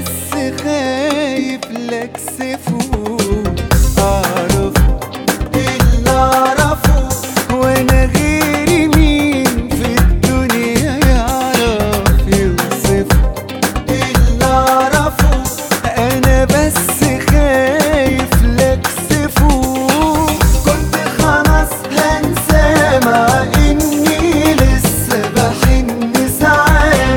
بس خايف لاكسفه اعرف اللي اعرفه وانا غيري مين في الدنيا يعرف يوصفه اللي اعرفه انا بس خايف لاكسفه كنت خلاص هنسى مع اني لسه بحن ساعات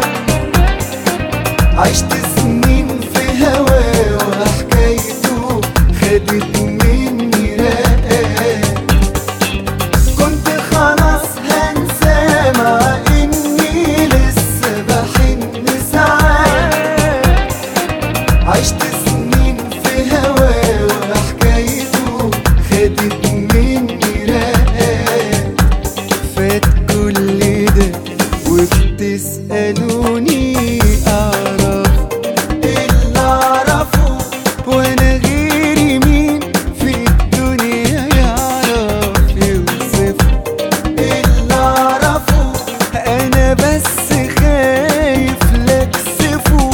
عشت سنين في هواه وحكايته خدت مني رقات كنت خلاص هنسى مع اني لسه بحن ساعات عشت سنين في هواه وحكايته خدت مني رقات فات كل ده وبتسألوني أعرف اللي أعرفه وأنا غيري مين في الدنيا يعرف يوصفه اللي أعرفه أنا بس خايف لاكسفه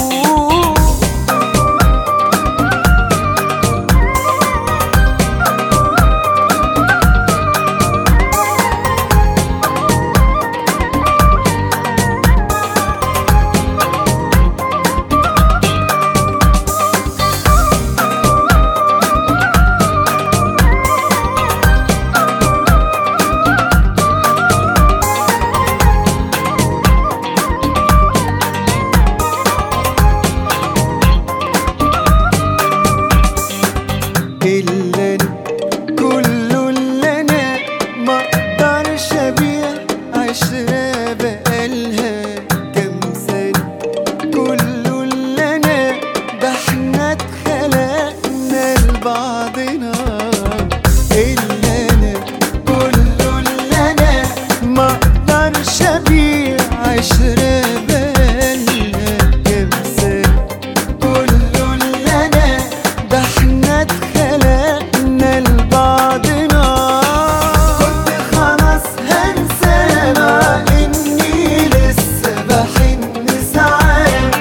إلا أنا كله اللي أنا ما أقدرش أبيع عشرة بقالها كام سنة كله اللي أنا ده إحنا اتخلقنا لبعضنا إلا أنا كله اللي أنا ما أقدرش أبيع عشرة بقالها كام سنة كله اللي أنا ده إحنا اتخلقنا لبعضنا كنت خلاص هنسى مع إني لسه بحن ساعات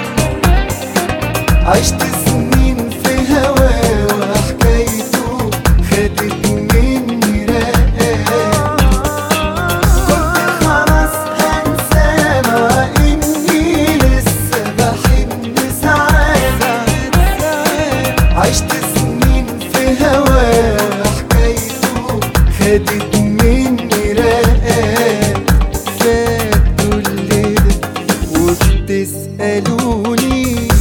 عشت سنين في هواه وحكايته خدت مني رقات كنت خلاص هنسى مع إني لسه بحن ساعات عشت سنين في هواه وحكايته خدت مني رقات فات كل ده وبتسألوني